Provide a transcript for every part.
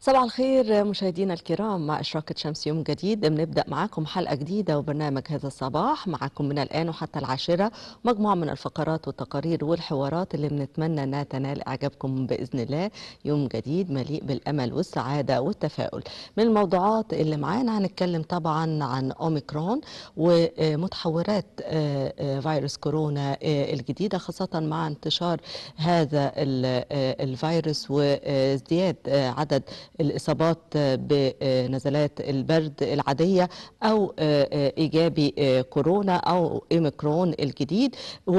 صباح الخير مشاهدينا الكرام مع إشراقة شمس يوم جديد بنبدأ معاكم حلقة جديدة وبرنامج هذا الصباح معاكم من الآن وحتى العاشرة مجموعة من الفقرات والتقارير والحوارات اللي بنتمنى أنها تنال إعجابكم بإذن الله يوم جديد مليء بالأمل والسعادة والتفاؤل من الموضوعات اللي معانا هنتكلم طبعا عن أوميكرون ومتحورات فيروس كورونا الجديدة خاصة مع انتشار هذا الفيروس وازدياد عدد الإصابات بنزلات البرد العادية أو إيجابي كورونا أو إيميكرون الجديد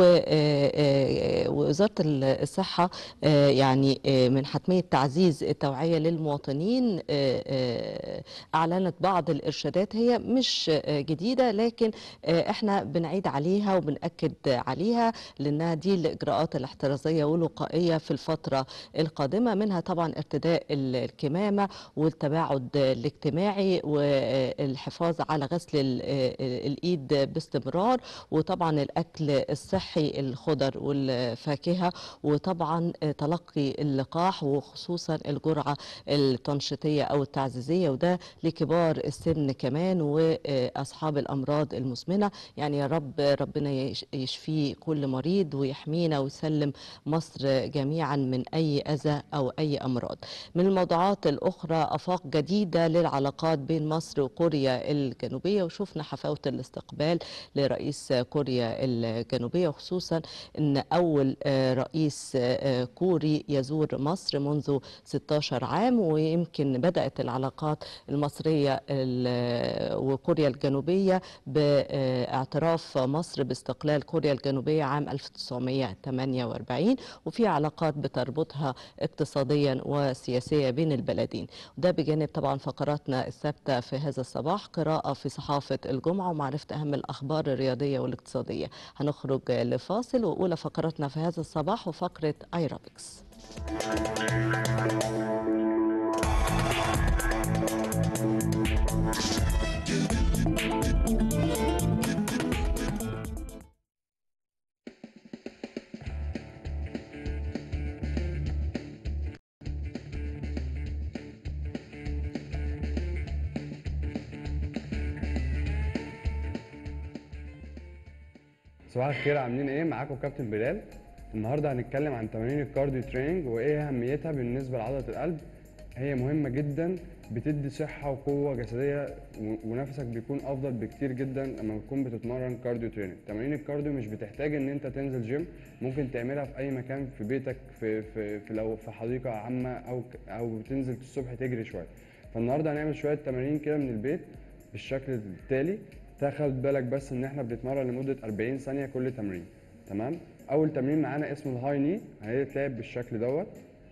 ووزارة الصحة يعني من حتمية تعزيز التوعية للمواطنين أعلنت بعض الإرشادات هي مش جديدة لكن احنا بنعيد عليها وبنأكد عليها لأنها دي الإجراءات الاحترازية والوقائية في الفترة القادمة منها طبعا ارتداء الكمامة والتباعد الاجتماعي والحفاظ على غسل الإيد باستمرار وطبعا الأكل الصحي الخضر والفاكهة وطبعا تلقي اللقاح وخصوصا الجرعة التنشيطية أو التعزيزية وده لكبار السن كمان وأصحاب الأمراض المزمنة يعني يا رب ربنا يشفي كل مريض ويحمينا ويسلم مصر جميعا من أي أذى أو أي أمراض من الموضوعات الأخرى أفاق جديدة للعلاقات بين مصر وكوريا الجنوبية وشفنا حفاوة الاستقبال لرئيس كوريا الجنوبية وخصوصا أن أول رئيس كوري يزور مصر منذ 16 عام ويمكن بدأت العلاقات المصرية وكوريا الجنوبية باعتراف مصر باستقلال كوريا الجنوبية عام 1948 وفي علاقات بتربطها اقتصاديا وسياسية بين البلدين وده بجانب طبعا فقراتنا الثابتة في هذا الصباح قراءة في صحافة الجمعة ومعرفة أهم الأخبار الرياضية والاقتصادية هنخرج لفاصل وأولى فقراتنا في هذا الصباح وفقرة ايروبكس صباح الخير عاملين ايه معاكم كابتن بلال النهارده هنتكلم عن تمارين الكارديو تريننج وايه اهميتها بالنسبه لعضله القلب هي مهمه جدا بتدي صحه وقوه جسديه ونفسك بيكون افضل بكتير جدا لما تكون بتتمرن كارديو تريننج تمارين الكارديو مش بتحتاج ان انت تنزل جيم ممكن تعملها في اي مكان في بيتك في في, في لو في حديقه عامه او او تنزل الصبح تجري شويه فالنهارده هنعمل شويه تمارين كده من البيت بالشكل التالي تاخد بالك بس ان احنا بنتمرن لمده 40 ثانيه كل تمرين تمام اول تمرين معانا اسمه الهاي ني هيتلعب بالشكل دوت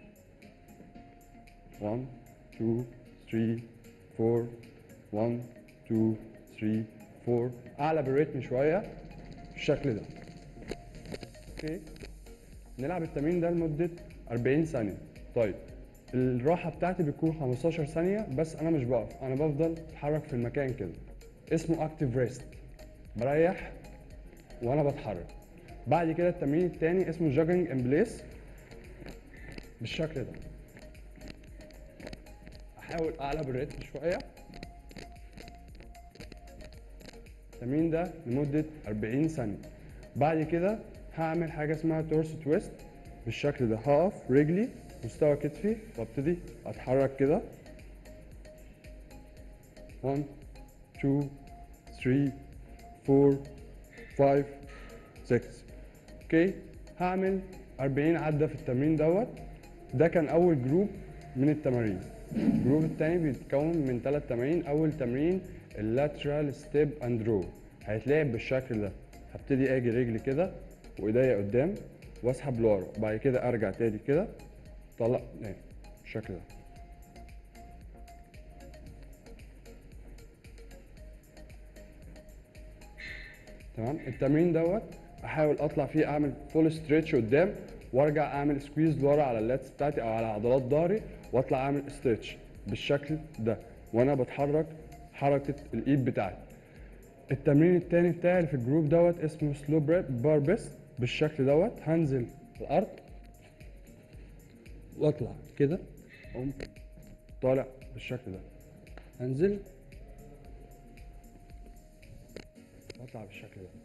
1 2 3 4 1 2 3 4 اعلى بالريتم شويه بالشكل ده اوكي نلعب التمرين ده لمده 40 ثانيه طيب الراحه بتاعتي بتكون 15 ثانيه بس انا مش بقف انا بفضل اتحرك في المكان كده اسمه اكتيف ريست بريح وانا بتحرك بعد كده التمرين التاني اسمه جوجنج ان بليس بالشكل ده احاول اعلى بالريتم شويه التمرين ده لمده 40 ثانيه بعد كده هعمل حاجه اسمها تورس تويست بالشكل ده هقف رجلي مستوى كتفي وابتدي اتحرك كده 1 2 3 4 5 6 اوكي هعمل 40 عده في التمرين دوت ده كان اول جروب من التمارين الجروب الثاني بيتكون من ثلاث تمارين اول تمرين اللاترال ستيب اند رو هيتلعب بالشكل ده هبتدي اجي رجلي كده وايديا قدام واسحب لورا وبعد كده ارجع تاني كده طلع تاني بالشكل ده تمام التمرين دوت احاول اطلع فيه اعمل فول ستريتش قدام وارجع اعمل سكويز لورا على اللاتس بتاعتي او على عضلات ظهري واطلع اعمل ستريتش بالشكل ده وانا بتحرك حركه الايد بتاعتي التمرين التاني بتاعي في الجروب دوت اسمه سلو بار بريس بالشكل دوت هنزل الارض واطلع كده اقوم طالع بالشكل ده انزل واطلع بالشكل ده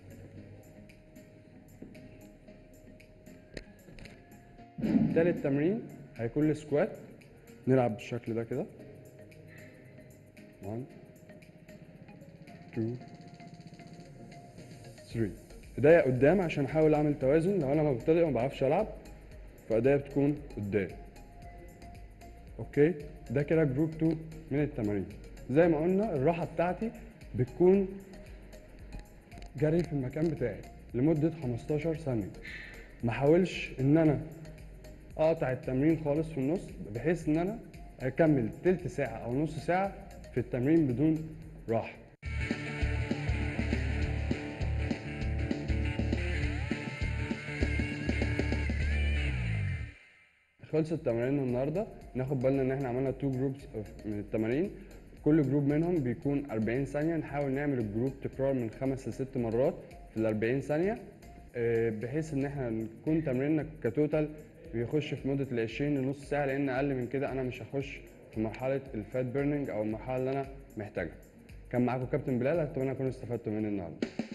تالت تمرين هيكون السكوات نلعب بالشكل ده كده 1 2 3 ايديا قدام عشان احاول اعمل توازن لو انا مبتدئ وما بعرفش العب فايديا بتكون قدام اوكي ده كده جروب 2 من التمارين زي ما قلنا الراحه بتاعتي بتكون جري في المكان بتاعي لمده 15 ثانيه ما احاولش ان انا اقطع التمرين خالص في النص بحيث ان انا اكمل تلت ساعه او نص ساعه في التمرين بدون راحه خلصت تمارين النهارده ناخد بالنا ان احنا عملنا تو جروبس من التمارين كل جروب منهم بيكون 40 ثانيه نحاول نعمل الجروب تكرار من خمس لست مرات في ال 40 ثانيه آه، بحيث ان احنا نكون تمريننا كتوتال بيخش في مده ال 20 لنص ساعه لان اقل من كده انا مش هخش في مرحله الفات بيرنينج او المرحله اللي انا محتاجها كان معاكم كابتن بلال اتمنى اكونوا استفدتوا مني النهارده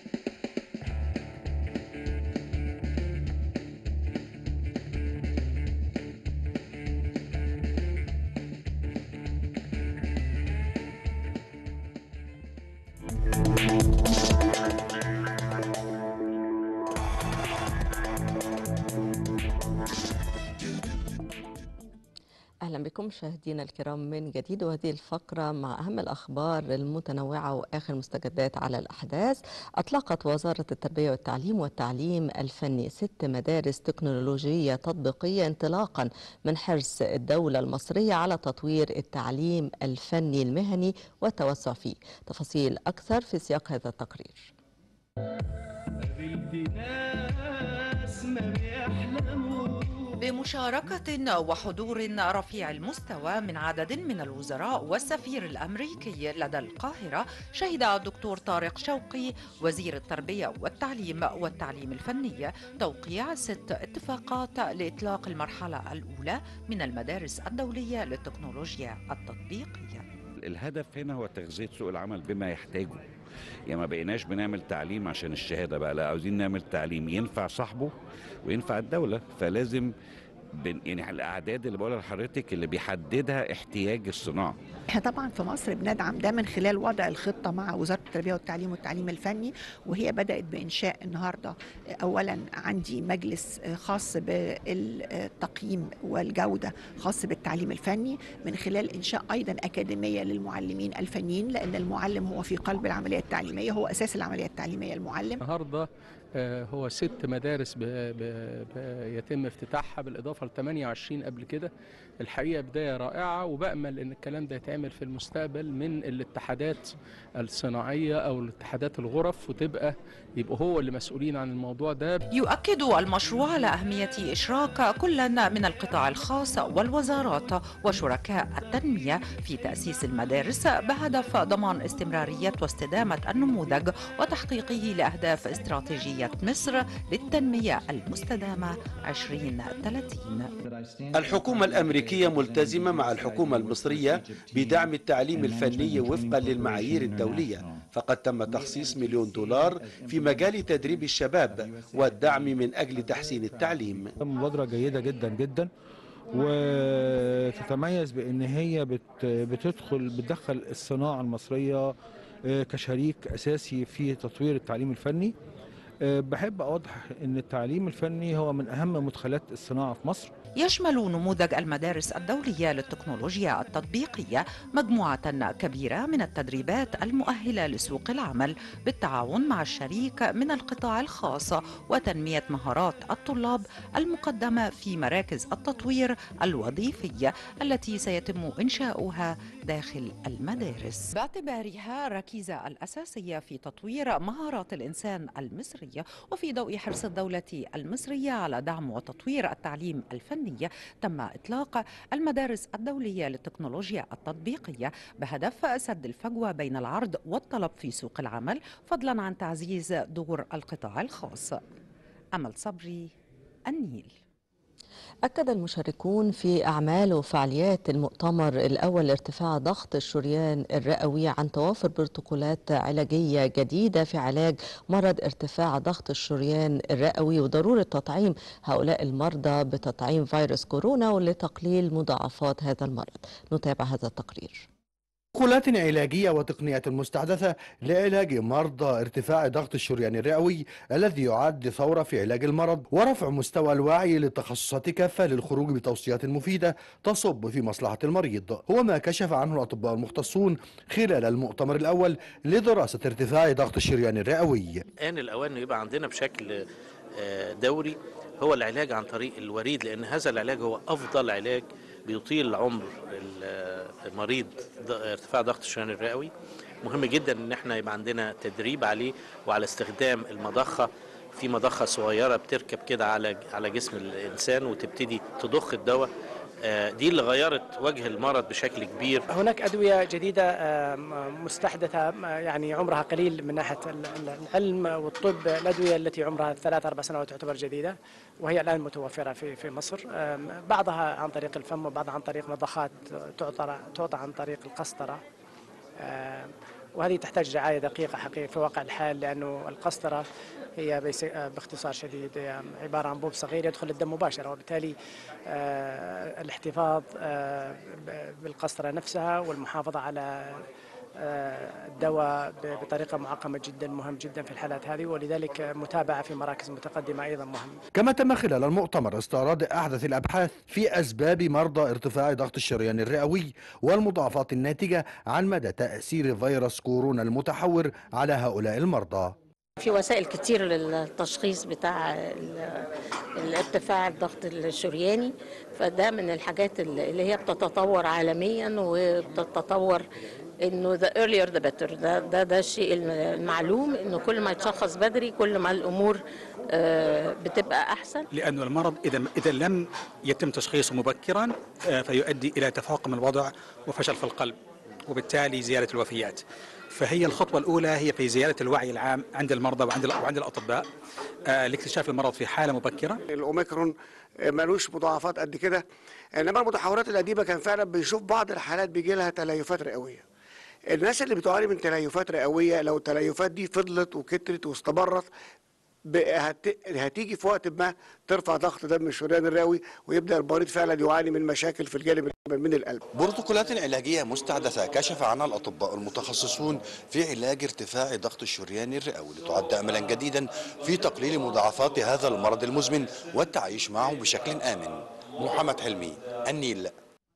أهلا بكم مشاهدينا الكرام من جديد وهذه الفقرة مع أهم الأخبار المتنوعة وآخر مستجدات على الأحداث أطلقت وزارة التربية والتعليم والتعليم الفني ست مدارس تكنولوجية تطبيقية انطلاقا من حرص الدولة المصرية على تطوير التعليم الفني المهني والتوسع فيه تفاصيل أكثر في سياق هذا التقرير قابلت ناس ما بيحلموا بمشاركة وحضور رفيع المستوى من عدد من الوزراء والسفير الأمريكي لدى القاهرة شهد الدكتور طارق شوقي وزير التربية والتعليم والتعليم الفني توقيع ست اتفاقات لإطلاق المرحلة الأولى من المدارس الدولية للتكنولوجيا التطبيقية الهدف هنا هو تغذية سوق العمل بما يحتاجه يعني ما بقيناش بنعمل تعليم عشان الشهادة بقى لا عاوزين نعمل تعليم ينفع صاحبه وينفع الدولة فلازم بن يعني الاعداد اللي بقولها لحضرتك اللي بيحددها احتياج الصناعه احنا طبعا في مصر بندعم ده من خلال وضع الخطه مع وزاره التربيه والتعليم والتعليم الفني وهي بدات بانشاء النهارده اولا عندي مجلس خاص بالتقييم والجوده خاص بالتعليم الفني من خلال انشاء ايضا اكاديميه للمعلمين الفنيين لان المعلم هو في قلب العمليه التعليميه هو اساس العمليه التعليميه المعلم النهارده آه، هو ست مدارس ب... ب... ب... يتم افتتاحها بالاضافه ل 28 قبل كده الحقيقه بدايه رائعه وبامل ان الكلام ده يتعمل في المستقبل من الاتحادات الصناعيه او الاتحادات الغرف وتبقى يبقوا هو اللي مسؤولين عن الموضوع ده يؤكد المشروع على أهمية إشراك كل من القطاع الخاص والوزارات وشركاء التنمية في تأسيس المدارس بهدف ضمان استمرارية واستدامة النموذج وتحقيقه لأهداف استراتيجية مصر للتنمية المستدامة 2030 الحكومة الأمريكية ملتزمة مع الحكومة المصرية بدعم التعليم الفني وفقا للمعايير الدولية فقد تم تخصيص مليون دولار في مجال تدريب الشباب والدعم من أجل تحسين التعليم مبادرة جيدة جدا جدا وتتميز بان هي بت بتدخل بتدخل الصناعة المصرية آه، كشريك اساسي في تطوير التعليم الفني آه، بحب اوضح ان التعليم الفني هو من اهم مدخلات الصناعة في مصر يشمل نموذج المدارس الدولية للتكنولوجيا التطبيقية مجموعة كبيرة من التدريبات المؤهلة لسوق العمل بالتعاون مع الشريك من القطاع الخاص وتنمية مهارات الطلاب المقدمة في مراكز التطوير الوظيفية التي سيتم إنشاؤها داخل المدارس باعتبارها الركيزة الأساسية في تطوير مهارات الإنسان المصرية وفي ضوء حرص الدولة المصرية على دعم وتطوير التعليم الفني تم إطلاق المدارس الدولية للتكنولوجيا التطبيقية بهدف سد الفجوة بين العرض والطلب في سوق العمل فضلا عن تعزيز دور القطاع الخاص أمل صبري النيل أكد المشاركون في أعمال وفعاليات المؤتمر الأول لارتفاع ضغط الشريان الرئوي عن توافر بروتوكولات علاجية جديدة في علاج مرض ارتفاع ضغط الشريان الرئوي وضرورة تطعيم هؤلاء المرضى بتطعيم فيروس كورونا ولتقليل مضاعفات هذا المرض نتابع هذا التقرير بروتوكولات علاجية وتقنيات مستحدثة لعلاج مرضى ارتفاع ضغط الشريان الرئوي الذي يعد ثورة في علاج المرض ورفع مستوى الوعي للتخصصات كافة للخروج بتوصيات مفيدة تصب في مصلحة المريض هو ما كشف عنه الأطباء المختصون خلال المؤتمر الأول لدراسة ارتفاع ضغط الشريان الرئوي آن الأوان إنه يبقى عندنا بشكل آه، دوري هو العلاج عن طريق الوريد لأن هذا العلاج هو أفضل علاج بيطيل عمر ال- المريض ض- ارتفاع ضغط الشريان الرئوي مهم جدا ان احنا يبقى عندنا تدريب عليه وعلى استخدام المضخه في مضخه صغيره بتركب كده على على جسم الانسان وتبتدي تضخ الدواء آه، دي اللي غيرت وجه المرض بشكل كبير هناك أدوية جديدة آه، مستحدثة آه، يعني عمرها قليل من ناحية ال- ال- العلم والطب الأدوية التي عمرها ثلاث أربع سنوات تعتبر جديدة وهي الآن متوفرة في في مصر آم، بعضها عن طريق الفم وبعضها عن طريق مضخات تعطى تعطى عن طريق القسطرة آم، وهذه تحتاج رعاية دقيقة حقيقة في واقع الحال لأنه القسطرة هي بيس- آه، باختصار شديد آه، عبارة عن بوب صغير يدخل الدم مباشرة وبالتالي آه، الاحتفاظ آه، ب- بالقسطرة نفسها والمحافظة على آه، الدواء ب- بطريقة معقمة جدا مهم جدا في الحالات هذه ولذلك متابعة في مراكز متقدمة أيضا مهم كما تم خلال المؤتمر استعراض أحدث الأبحاث في أسباب مرضى ارتفاع ضغط الشريان الرئوي والمضاعفات الناتجة عن مدى تأثير فيروس كورونا المتحور على هؤلاء المرضى في وسائل كتير للتشخيص بتاع ال- الارتفاع الضغط الشرياني فده من الحاجات اللي هي بتتطور عالميا وبتتطور انه the earlier the better ده ده ده الشيء المعلوم انه كل ما يتشخص بدري كل ما الامور آه، بتبقى احسن لأن المرض إذا إذا لم يتم تشخيصه مبكرا آه، فيؤدي إلى تفاقم الوضع وفشل في القلب وبالتالي زيادة الوفيات فهي الخطوة الأولى هي في زيادة الوعي العام عند المرضى وعند وعند الأطباء آه، لاكتشاف المرض في حالة مبكرة الاوميكرون ملوش مضاعفات قد كده انما المتحورات القديمه كان فعلا بنشوف بعض الحالات بيجي لها تليفات رئويه الناس اللي بتعاني من تليفات رئويه لو التليفات دي فضلت وكترت واستمرت ب- هت- هتيجي في وقت ما ترفع ضغط دم الشريان الرئوي ويبدا المريض فعلا يعاني من مشاكل في الجانب من القلب بروتوكولات علاجية مستحدثة كشف عنها الأطباء المتخصصون في علاج ارتفاع ضغط الشريان الرئوي لتعد أملا جديدا في تقليل مضاعفات هذا المرض المزمن والتعايش معه بشكل آمن محمد حلمي النيل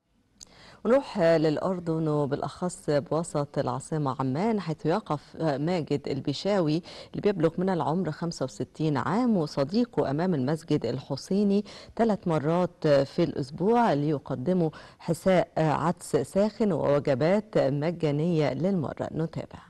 نروح للأردن وبالأخص بوسط العاصمة عمان حيث يقف ماجد البشاوي اللي بيبلغ من العمر 65 عام وصديقه أمام المسجد الحسيني ثلاث مرات في الأسبوع ليقدموا حساء عدس ساخن ووجبات مجانية للمرة نتابع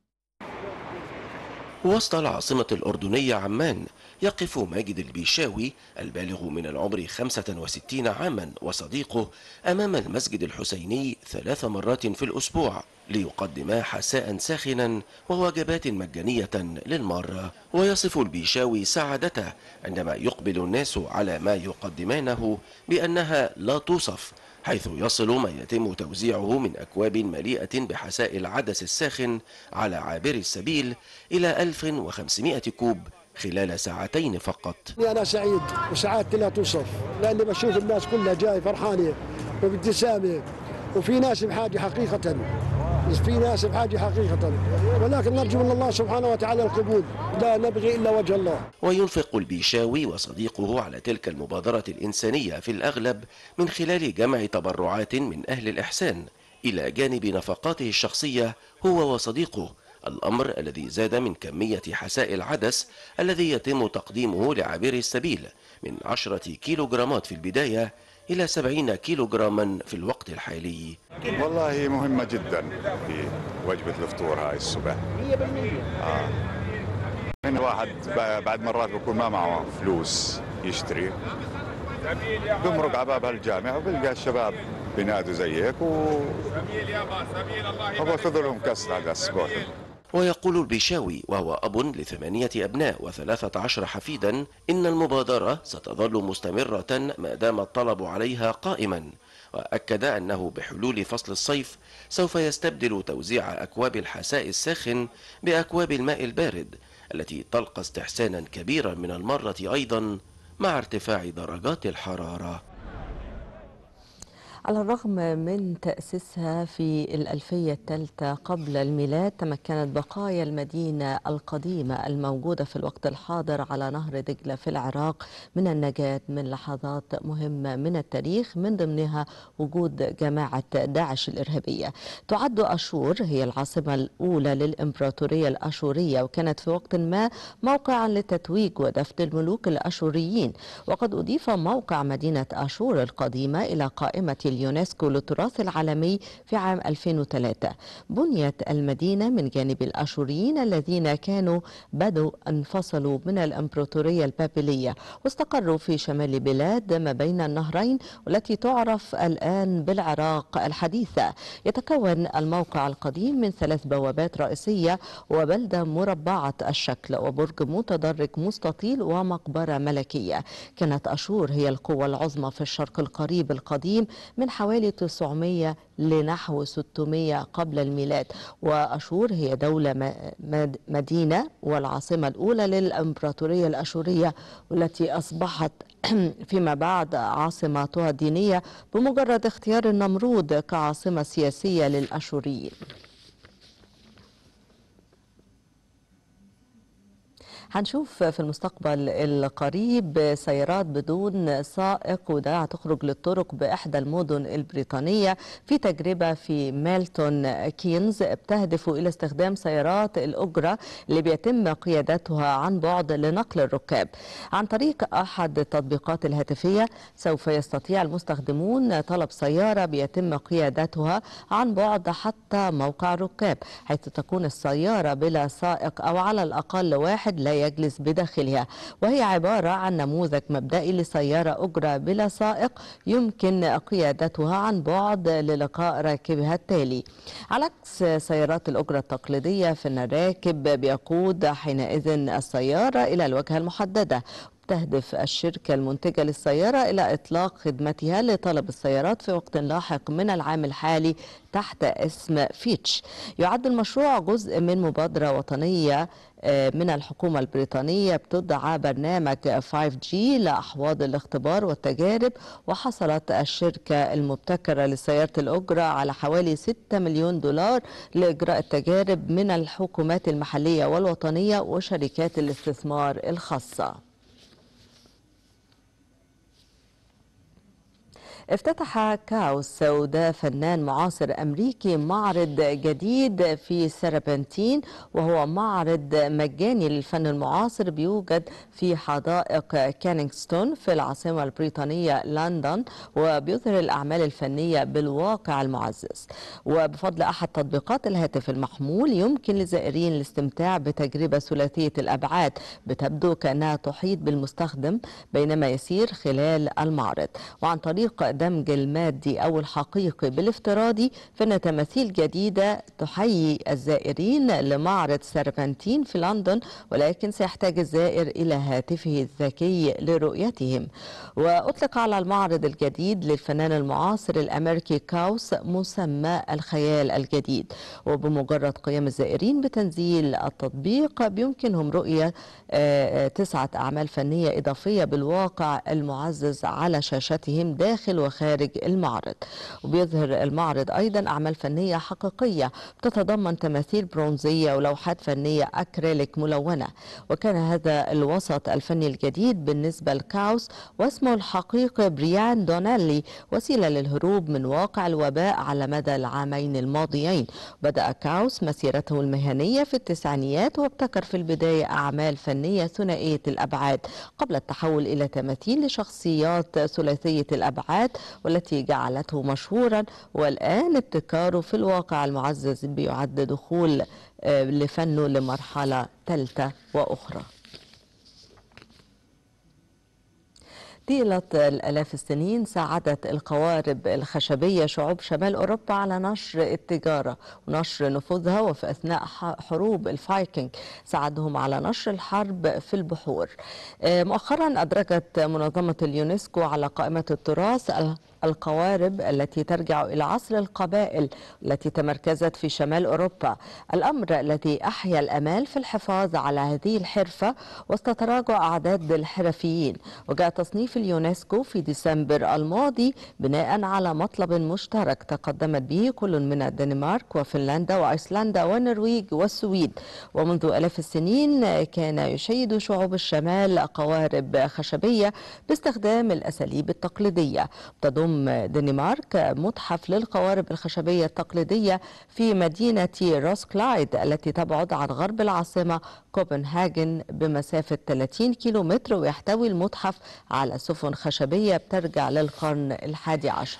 وسط العاصمة الأردنية عمان يقف ماجد البيشاوي البالغ من العمر 65 عاما وصديقه أمام المسجد الحسيني ثلاث مرات في الأسبوع ليقدما حساء ساخنا ووجبات مجانية للمرة ويصف البيشاوي سعادته عندما يقبل الناس على ما يقدمانه بأنها لا توصف حيث يصل ما يتم توزيعه من أكواب مليئة بحساء العدس الساخن على عابر السبيل إلى 1500 كوب خلال ساعتين فقط أنا سعيد وسعادتي لا توصف لأني بشوف الناس كلها جاي فرحانة وبابتسامة وفي ناس بحاجة حقيقة في ناس بحاجة حقيقة ولكن نرجو من الله سبحانه وتعالى القبول لا نبغي إلا وجه الله وينفق البيشاوي وصديقه على تلك المبادرة الإنسانية في الأغلب من خلال جمع تبرعات من أهل الإحسان إلى جانب نفقاته الشخصية هو وصديقه الأمر الذي زاد من كمية حساء العدس الذي يتم تقديمه لعابر السبيل من عشرة كيلوغرامات في البداية إلى سبعين كيلوغراما في الوقت الحالي والله مهمة جدا في وجبة الفطور هاي الصبح 100% آه. من واحد ب- بعد مرات بيكون ما معه فلوس يشتري بمرق على باب هالجامع وبلقى الشباب بينادوا زي هيك و وباخذ لهم كسر عدس باخذ ويقول البيشاوي وهو أب لثمانية أبناء وثلاثة عشر حفيدا إن المبادرة ستظل مستمرة ما دام الطلب عليها قائما وأكد أنه بحلول فصل الصيف سوف يستبدل توزيع أكواب الحساء الساخن بأكواب الماء البارد التي تلقى استحسانا كبيرا من المرة أيضا مع ارتفاع درجات الحرارة على الرغم من تأسيسها في الألفية الثالثة قبل الميلاد تمكنت بقايا المدينة القديمة الموجودة في الوقت الحاضر على نهر دجلة في العراق من النجاة من لحظات مهمة من التاريخ من ضمنها وجود جماعة داعش الإرهابية تعد أشور هي العاصمة الأولى للإمبراطورية الأشورية وكانت في وقت ما موقعا لتتويج ودفن الملوك الأشوريين وقد أضيف موقع مدينة أشور القديمة إلى قائمة اليونسكو للتراث العالمي في عام 2003 بنيت المدينة من جانب الأشوريين الذين كانوا بدوا انفصلوا من الإمبراطورية البابلية واستقروا في شمال بلاد ما بين النهرين والتي تعرف الآن بالعراق الحديثة يتكون الموقع القديم من ثلاث بوابات رئيسية وبلدة مربعة الشكل وبرج متدرج مستطيل ومقبرة ملكية كانت أشور هي القوة العظمى في الشرق القريب القديم من حوالي 900 لنحو 600 قبل الميلاد وأشور هي دولة مدينة والعاصمة الأولى للإمبراطورية الأشورية والتي أصبحت فيما بعد عاصمتها الدينية بمجرد اختيار النمرود كعاصمة سياسية للأشوريين هنشوف في المستقبل القريب سيارات بدون سائق وده هتخرج للطرق بإحدى المدن البريطانية في تجربة في ميلتون كينز بتهدف إلى استخدام سيارات الأجرة اللي بيتم قيادتها عن بعد لنقل الركاب عن طريق أحد التطبيقات الهاتفية سوف يستطيع المستخدمون طلب سيارة بيتم قيادتها عن بعد حتى موقع الركاب حيث تكون السيارة بلا سائق أو على الأقل واحد لا يجلس بداخلها وهي عبارة عن نموذج مبدئي لسيارة أجرة بلا سائق يمكن قيادتها عن بعد للقاء راكبها التالي على عكس سيارات الأجرة التقليدية فإن الراكب بيقود حينئذ السيارة إلى الوجهة المحددة تهدف الشركة المنتجة للسيارة إلى إطلاق خدمتها لطلب السيارات في وقت لاحق من العام الحالي تحت اسم فيتش يعد المشروع جزء من مبادرة وطنية من الحكومة البريطانية بتدعى برنامج 5G لأحواض الاختبار والتجارب وحصلت الشركة المبتكرة لسيارة الأجرة على حوالي 6 مليون دولار لإجراء التجارب من الحكومات المحلية والوطنية وشركات الاستثمار الخاصة افتتح كاوس وده فنان معاصر أمريكي معرض جديد في سربنتين وهو معرض مجاني للفن المعاصر بيوجد في حدائق كانينغستون في العاصمة البريطانية لندن وبيظهر الأعمال الفنية بالواقع المعزز وبفضل أحد تطبيقات الهاتف المحمول يمكن للزائرين الاستمتاع بتجربة ثلاثية الأبعاد بتبدو كأنها تحيط بالمستخدم بينما يسير خلال المعرض وعن طريق دمج المادي أو الحقيقي بالافتراضي فإن تماثيل جديدة تحيي الزائرين لمعرض سيربنتين في لندن ولكن سيحتاج الزائر إلى هاتفه الذكي لرؤيتهم وأطلق على المعرض الجديد للفنان المعاصر الأمريكي كاوس مسمى الخيال الجديد وبمجرد قيام الزائرين بتنزيل التطبيق بيمكنهم رؤية تسعة أعمال فنية إضافية بالواقع المعزز على شاشتهم داخل وخارج المعرض وبيظهر المعرض أيضا أعمال فنية حقيقية تتضمن تماثيل برونزية ولوحات فنية أكريليك ملونة وكان هذا الوسط الفني الجديد بالنسبة لكاوس واسمه الحقيقي بريان دونالي وسيلة للهروب من واقع الوباء على مدى العامين الماضيين بدأ كاوس مسيرته المهنية في التسعينيات وابتكر في البداية أعمال فنية ثنائية الأبعاد قبل التحول إلى تماثيل لشخصيات ثلاثية الأبعاد والتي جعلته مشهورا والآن ابتكاره في الواقع المعزز بيعد دخول لفنه لمرحلة ثالثة وأخرى طيلة الآلاف السنين ساعدت القوارب الخشبية شعوب شمال أوروبا على نشر التجارة ونشر نفوذها وفي أثناء ح- حروب الفايكنج ساعدهم على نشر الحرب في البحور آه، مؤخرا أدرجت منظمة اليونسكو على قائمة التراث ال- القوارب التي ترجع إلى عصر القبائل التي تمركزت في شمال أوروبا الأمر الذي أحيا الأمال في الحفاظ على هذه الحرفة وسط تراجع أعداد الحرفيين وجاء تصنيف اليونسكو في ديسمبر الماضي بناء على مطلب مشترك تقدمت به كل من الدنمارك وفنلندا وأيسلندا والنرويج والسويد ومنذ آلاف السنين كان يشيد شعوب الشمال قوارب خشبية باستخدام الأساليب التقليدية تضم دنمارك متحف للقوارب الخشبية التقليدية في مدينة روسكلايد التي تبعد عن غرب العاصمة كوبنهاجن بمسافة 30 كيلومتر ويحتوي المتحف على سفن خشبية بترجع للقرن الحادي عشر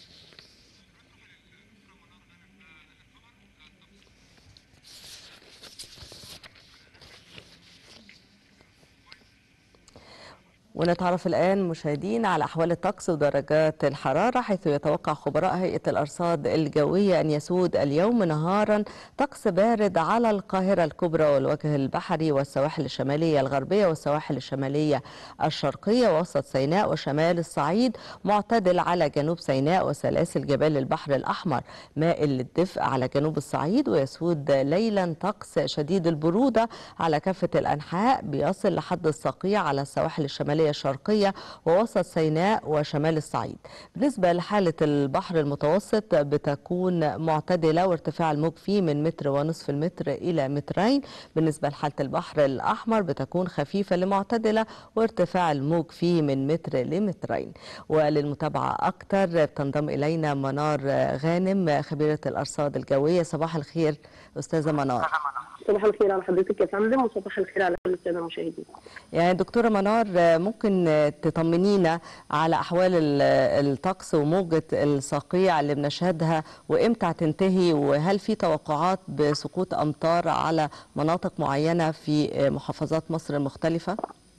ونتعرف الآن مشاهدين على أحوال الطقس ودرجات الحرارة حيث يتوقع خبراء هيئة الأرصاد الجوية أن يسود اليوم نهارا طقس بارد على القاهرة الكبرى والوجه البحري والسواحل الشمالية الغربية والسواحل الشمالية الشرقية وسط سيناء وشمال الصعيد معتدل على جنوب سيناء وسلاسل جبال البحر الأحمر مائل للدفء على جنوب الصعيد ويسود ليلا طقس شديد البرودة على كافة الأنحاء بيصل لحد الصقيع على السواحل الشمالية الشرقية ووسط سيناء وشمال الصعيد بالنسبة لحالة البحر المتوسط بتكون معتدلة وارتفاع الموج فيه من متر ونصف المتر إلى مترين بالنسبة لحالة البحر الأحمر بتكون خفيفة لمعتدلة وارتفاع الموج فيه من متر لمترين وللمتابعة أكثر بتنضم إلينا منار غانم خبيرة الأرصاد الجوية صباح الخير أستاذة منار صباح الخير على حضرتك يا فندم وصباح الخير على كل الساده المشاهدين يعني دكتورة منار ممكن تطمنينا على أحوال ال- الطقس وموجة الصقيع اللي بنشهدها وإمتى هتنتهي وهل في توقعات بسقوط أمطار على مناطق معينة في محافظات مصر المختلفة؟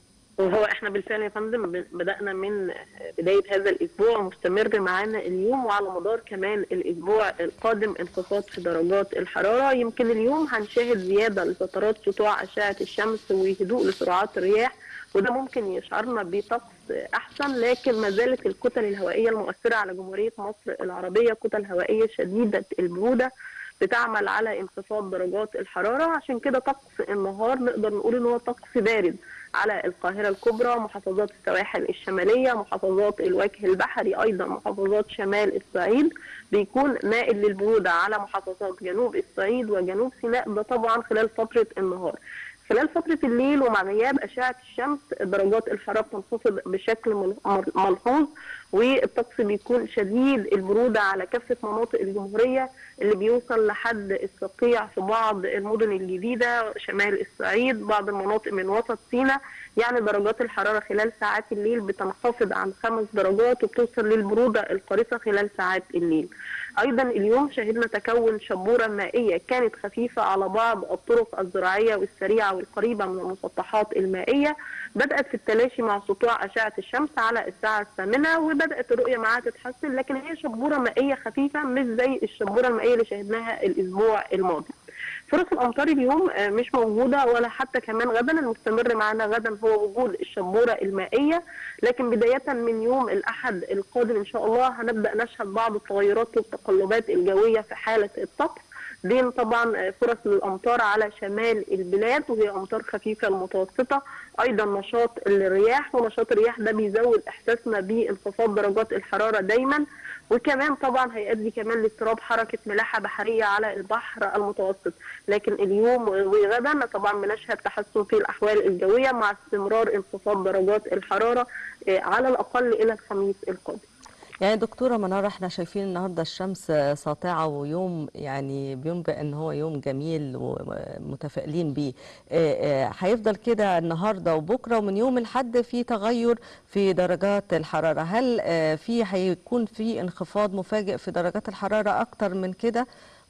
وهو احنا بالفعل يا فندم ب- بدانا من بدايه هذا الاسبوع مستمر معانا اليوم وعلى مدار كمان الاسبوع القادم انخفاض في درجات الحراره يمكن اليوم هنشاهد زياده لفترات سطوع اشعه الشمس وهدوء لسرعات الرياح وده ممكن يشعرنا بطقس احسن لكن ما زالت الكتل الهوائيه المؤثره على جمهوريه مصر العربيه كتل هوائيه شديده البروده بتعمل على انخفاض درجات الحراره عشان كده طقس النهار نقدر نقول ان هو طقس بارد على القاهرة الكبرى محافظات السواحل الشمالية محافظات الوجه البحري أيضا محافظات شمال الصعيد بيكون مائل للبرودة على محافظات جنوب الصعيد وجنوب سيناء ده طبعا خلال فترة النهار خلال فترة الليل ومع غياب أشعة الشمس درجات الحرارة بتنخفض بشكل مل- مل- ملحوظ والطقس بيكون شديد البرودة على كافة مناطق الجمهورية اللي بيوصل لحد الصقيع في بعض المدن الجديدة شمال الصعيد بعض المناطق من وسط سيناء يعني درجات الحرارة خلال ساعات الليل بتنخفض عن خمس درجات وبتوصل للبرودة القارصة خلال ساعات الليل ايضا اليوم شهدنا تكون شبوره مائيه كانت خفيفه على بعض الطرق الزراعيه والسريعه والقريبه من المسطحات المائيه بدات في التلاشي مع سطوع اشعه الشمس على الساعه الثامنه وبدات الرؤيه معها تتحسن لكن هي شبوره مائيه خفيفه مش زي الشبوره المائيه اللي شهدناها الاسبوع الماضي فرص الامطار اليوم آه، مش موجوده ولا حتى كمان غدا المستمر معنا غدا هو وجود الشبوره المائيه لكن بدايه من يوم الاحد القادم ان شاء الله هنبدا نشهد بعض التغيرات والتقلبات الجويه في حاله الطقس بين طبعا آه، فرص للامطار على شمال البلاد وهي امطار خفيفه المتوسطه ايضا نشاط الرياح ونشاط الرياح ده بيزود احساسنا بانخفاض درجات الحراره دايما وكمان طبعا هيؤدي كمان لاضطراب حركه ملاحه بحريه على البحر المتوسط لكن اليوم وغدا طبعا بنشهد تحسن في الاحوال الجويه مع استمرار انخفاض درجات الحراره آه، على الاقل الى الخميس القادم يعني دكتورة منار احنا شايفين النهاردة الشمس ساطعة ويوم يعني بينبئ ان هو يوم جميل ومتفائلين بيه اه، اه، هيفضل كده النهاردة وبكرة ومن يوم الحد في تغير في درجات الحرارة هل اه، في هيكون في انخفاض مفاجئ في درجات الحرارة اكتر من كده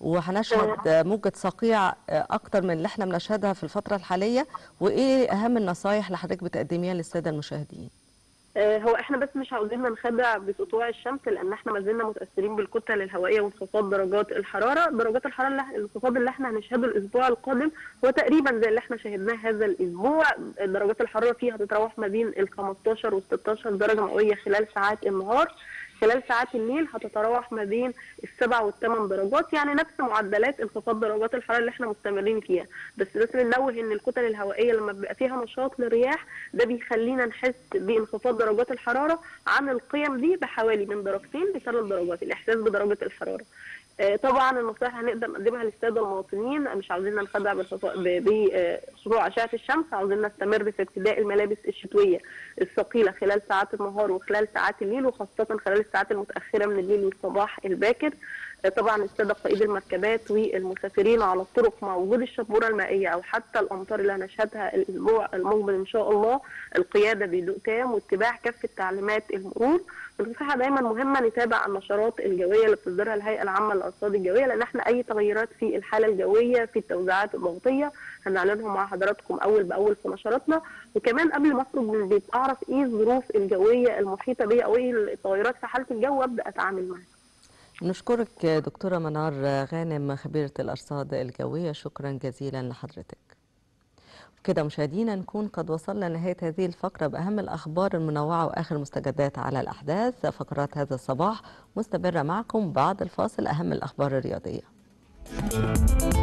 وهنشهد اه، موجة صقيع اه، اكتر من اللي احنا بنشهدها في الفترة الحالية وايه اهم النصايح اللي حضرتك بتقدميها للسادة المشاهدين آه، هو احنا بس مش عاوزين ننخدع بسطوع الشمس لان احنا ما زلنا متاثرين بالكتل الهوائيه وانخفاض درجات الحراره درجات الحراره اللي الانخفاض اللي احنا هنشهده الاسبوع القادم هو تقريبا زي اللي احنا شاهدناه هذا الاسبوع درجات الحراره فيها هتتراوح ما بين ال 15 وال 16 درجه مئويه خلال ساعات النهار خلال ساعات الليل هتتراوح ما بين السبع والثمان درجات يعني نفس معدلات انخفاض درجات الحراره اللي احنا مستمرين فيها بس بس بننوه ان الكتل الهوائيه لما بيبقى فيها نشاط للرياح ده بيخلينا نحس بانخفاض درجات الحراره عن القيم دي بحوالي من درجتين لثلاث درجات الاحساس بدرجه الحراره آه، طبعا النصائح هنقدر نقدمها للساده المواطنين مش عاوزين ننخدع بالخطا- ب- بسطوع اشعه الشمس عاوزين نستمر في ارتداء الملابس الشتويه الثقيله خلال ساعات النهار وخلال ساعات الليل وخاصه خلال الساعات المتاخره من الليل والصباح الباكر آه، طبعا الساده قائدي المركبات والمسافرين على الطرق مع وجود الشبوره المائيه او حتى الامطار اللي هنشهدها الاسبوع المقبل ان شاء الله القياده بهدوء تام واتباع كافه تعليمات المرور والنصيحه دايما مهمه نتابع النشرات الجويه اللي بتصدرها الهيئه العامه للارصاد الجويه لان احنا اي تغيرات في الحاله الجويه في التوزيعات الضغطيه هنعلنهم مع حضراتكم اول باول في نشراتنا وكمان قبل ما اخرج من البيت اعرف ايه الظروف الجويه المحيطه بيا او ايه التغيرات في حاله الجو وابدا اتعامل معاها نشكرك دكتورة منار غانم خبيرة الأرصاد الجوية شكرا جزيلا لحضرتك كده مشاهدينا نكون قد وصلنا لنهاية هذه الفقرة بأهم الأخبار المنوعة وآخر مستجدات على الأحداث فقرات هذا الصباح مستمرة معكم بعد الفاصل أهم الأخبار الرياضية